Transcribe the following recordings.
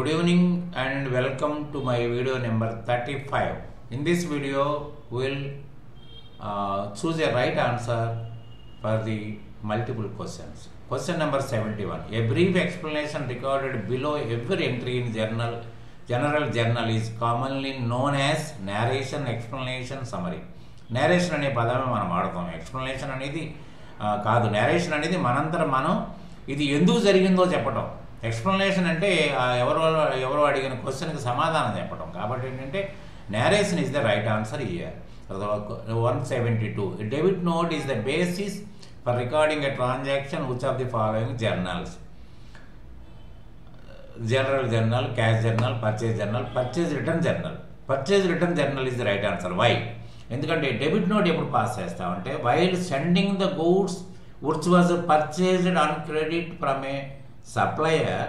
Good evening and welcome to my video number 35. In this video, we'll uh, choose a right answer for the multiple questions. Question number 71. A brief explanation recorded below every entry in journal, general journal is commonly known as narration, explanation, summary. Narration అనే పదమే మనం వాడతాం explanation అనేది ఆ, కాదు narration అనేది మనంతరం మనం ఇది ఎందుకు జరిగిందో చెప్పటం ఎక్స్ప్లెనేషన్ అంటే ఆ, ఎవరో ఎవరో అడిగిన క్వశ్చన్కి సమాధానం చెప్పటం కాబట్టి ఏంటంటే narration is the right answer year one seventy two debit note is the basis for recording a transaction which of the following journals general journal cash journal purchase journal purchase return journal purchase return journal is the right answer why ఎందుకంటే debit note ఎప్పుడు pass చేస్తామంటే while sending the goods which was purchased on credit from a supplier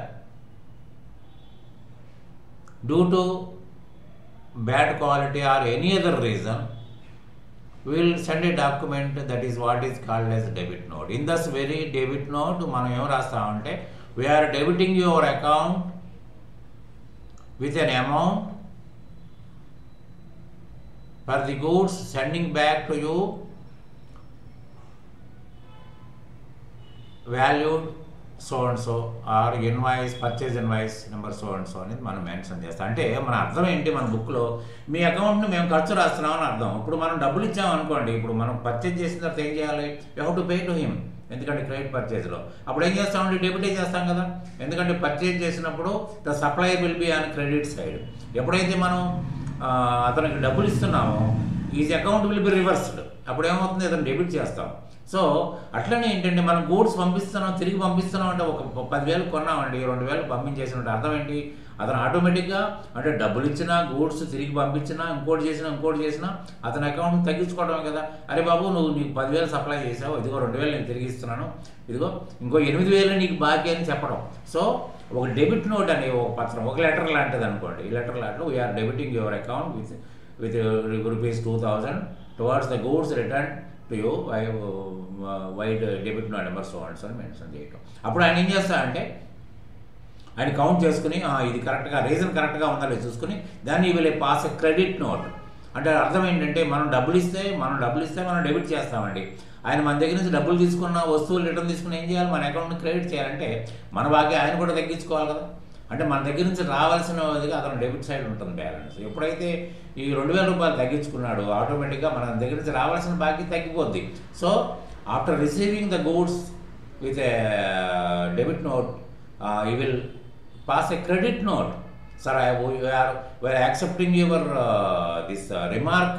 due to bad quality or any other reason will send a document that is what is called as debit note in this very debit note మనం ఏం రాస్తామంటే we're debiting your account with an amount for the goods sending back to you valued so and so or invoice purchase invoice number so and so అనేది మనం mention చేస్తాం అంటే మన అర్థం ఏంటి మన బుక్లో మీ అకౌంట్ని మేము ఖర్చు రాస్తున్నాం అని అర్థం ఇప్పుడు మనం డబ్బులు ఇచ్చాం అనుకోండి ఇప్పుడు మనం పర్చేజ్ చేసిన తర్వాత ఏం చేయాలి you have to pay to him ఎందుకంటే క్రెడిట్ పర్చేజ్లో అప్పుడు ఏం చేస్తామంటే డెబిటే చేస్తాం కదా ఎందుకంటే పర్చేజ్ చేసినప్పుడు the supplier will be on credit side ఎప్పుడైతే మనం ఆ, అతనికి డబ్బులు ఇస్తున్నామో his account will be reversed అప్పుడు ఏమవుతుంది అతను డెబిట్ చేస్తాం సో అట్లనే ఏంటంటే మనం గూడ్స్ పంపిస్తున్నాం తిరిగి పంపిస్తున్నాం అంటే ఒక ప- పదివేలు కొన్నామండి రెండు వేలు పంపించేసినట్టు అర్థం ఏంటి అతను ఆటోమేటిక్గా అంటే డబ్బులు ఇచ్చినా గూడ్స్ తిరిగి పంపించినా ఇంకోటి చేసినా ఇంకోటి చేసినా అతని అకౌంట్ తగ్గించుకోవడమే కదా అరే బాబు నువ్వు నీకు పదివేలు సప్లై చేసావు ఇదిగో రెండు వేలు నేను తిరిగి ఇస్తున్నాను ఇదిగో ఇంకో ఎనిమిది వేలు నీకు బాకీ అని చెప్పడం సో ఒక డెబిట్ నోట్ అనే ఒక పత్రం ఒక లెటర్ లాంటిది అనుకోండి ఈ లెటర్ లాంటిలో we're debiting your account with with rupees two thousand towards the goods return to you vide debit note number so and అని మెన్షన్ చేయటం అప్పుడు ఆయన ఏం చేస్తాడంటే ఆయన కౌంట్ చేసుకుని "ఆ, ఇది కరెక్ట్గా రీజన్ కరెక్ట్గా ఉందా లేదో చూసుకుని దాన్ని వీళ్ళ పాస్ క్రెడిట్ నోట్ అంటే అర్థం ఏంటంటే మనం డబ్బులు ఇస్తే మనం డబ్బులు ఇస్తే మనం డెబిట్ చేస్తామండి ఆయన మన దగ్గర నుంచి డబ్బులు తీసుకున్న వస్తువులు రిటర్న్ తీసుకుని ఏం చేయాలి మన అకౌంట్ని క్రెడిట్ చేయాలంటే మన బాగా ఆయన కూడా తగ్గించుకోవాలి కదా అంటే మన దగ్గర నుంచి రావాల్సినదిగా అతను డెబిట్ సైడ్ ఉంటుంది బ్యాలెన్స్ ఎప్పుడైతే ఈ రెండు వేల రూపాయలు తగ్గించుకున్నాడు ఆటోమేటిక్గా మన దగ్గర నుంచి రావాల్సిన బాకీ తగ్గిపోద్ది so after receiving the goods with debit note you will pass a credit note. Sir, I, we are we are accepting your uh, this uh, remark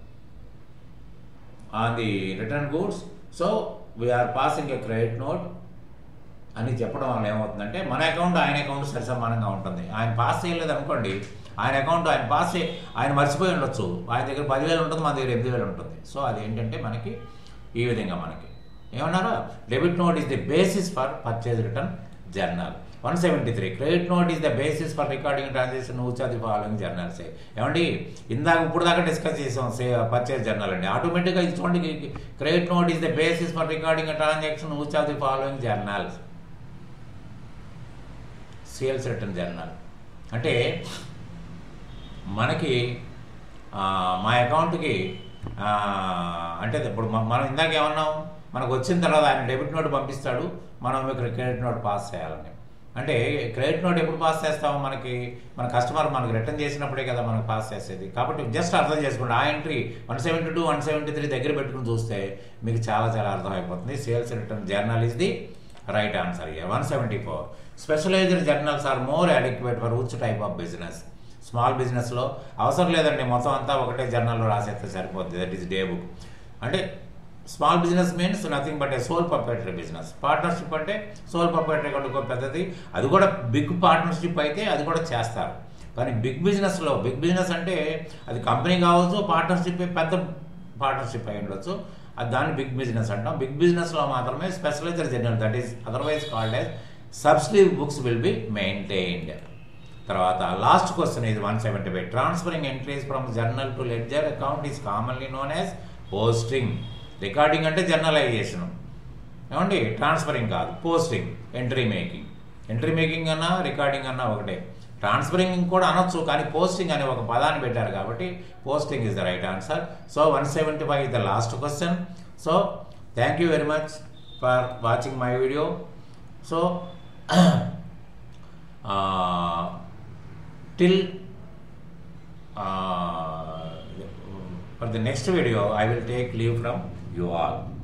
on the return goods. So we are passing a credit note అని చెప్పడం వల్ల ఏమవుతుందంటే మన account ఆయన account సరిసమానంగా ఉంటుంది ఆయన pass చేయలేదు అనుకోండి ఆయన అకౌంట్ ఆయన పాస్ చే ఆయన మర్చిపోయి ఉండొచ్చు ఆయన దగ్గర పదివేలు ఉంటుంది మన దగ్గర ఎనిమిది వేలు ఉంటుంది సో అది ఏంటంటే మనకి ఈ విధంగా మనకి ఏమన్నారు debit note is the basis for purchase return journal one seventy three credit note is the basis for recording transaction which are the following journals ఏమండి ఇందాక ఇప్పుడు దాకా డిస్కస్ చేసాం సే పర్చేజ్ జర్నల్ అండి ఆటోమేటిక్గా ఇది చూడండి credit note is the basis for recording transaction which are the following journals sales return journal అంటే మనకి ఆ, మా అకౌంట్కి ఆ, అంటే ఇప్పుడు మ- మనం ఇందాక ఏమన్నాం మనకు వచ్చిన తర్వాత ఆయన డెబిట్ నోట్ పంపిస్తాడు మనం ఇక్కడ క్రెడిట్ నోట్ పాస్ చేయాలని అంటే క్రెడిట్ నోట్ ఎప్పుడు పాస్ చేస్తాము మనకి మన కస్టమర్ మనకి రిటర్న్ చేసినప్పుడే కదా మనకు పాస్ చేసేది కాబట్టి జస్ట్ అర్థం చేసుకోండి ఆ entry one seventy two one seventy three దగ్గర పెట్టుకుని చూస్తే మీకు చాలా చాలా అర్థమైపోతుంది sales return journal is the right answer year one seventy four specialized journals are more adequate for which type of business small బిజినెస్లో అవసరం లేదండి మొత్తం అంతా ఒకటే జర్నల్లో రాసేస్తే సరిపోద్ది దట్ ఈస్ డే బుక్ అంటే small business means nothing but a sole proprietary business partnership అంటే సోల్ పర్పరేటరీ కంటే ఒక పెద్దది అది కూడా బిగ్ పార్ట్నర్షిప్ అయితే అది కూడా చేస్తారు కానీ బిగ్ బిజినెస్లో బిగ్ బిజినెస్ అంటే అది కంపెనీ కావచ్చు పార్ట్నర్షిప్ పెద్ద పార్ట్నర్షిప్ అయి ఉండొచ్చు అది దాన్ని బిగ్ బిజినెస్ అంటాం బిగ్ బిజినెస్లో మాత్రమే specialized journal that is otherwise called as subsidiary books will be maintained తర్వాత లాస్ట్ క్వశ్చన్ ఇది one seventy five transferring entries from journal to ledger account is commonly known as posting recording అంటే journalization ఏమండి transferring కాదు posting entry making entry making అన్నా recording అన్నా ఒకటే transferring కూడా అనొచ్చు కానీ పోస్టింగ్ అనే ఒక పదాన్ని పెట్టారు కాబట్టి posting is the right answer so one seventy five is the last question so thank you very much for watching my video so till uh, for the next video i will take leave from you all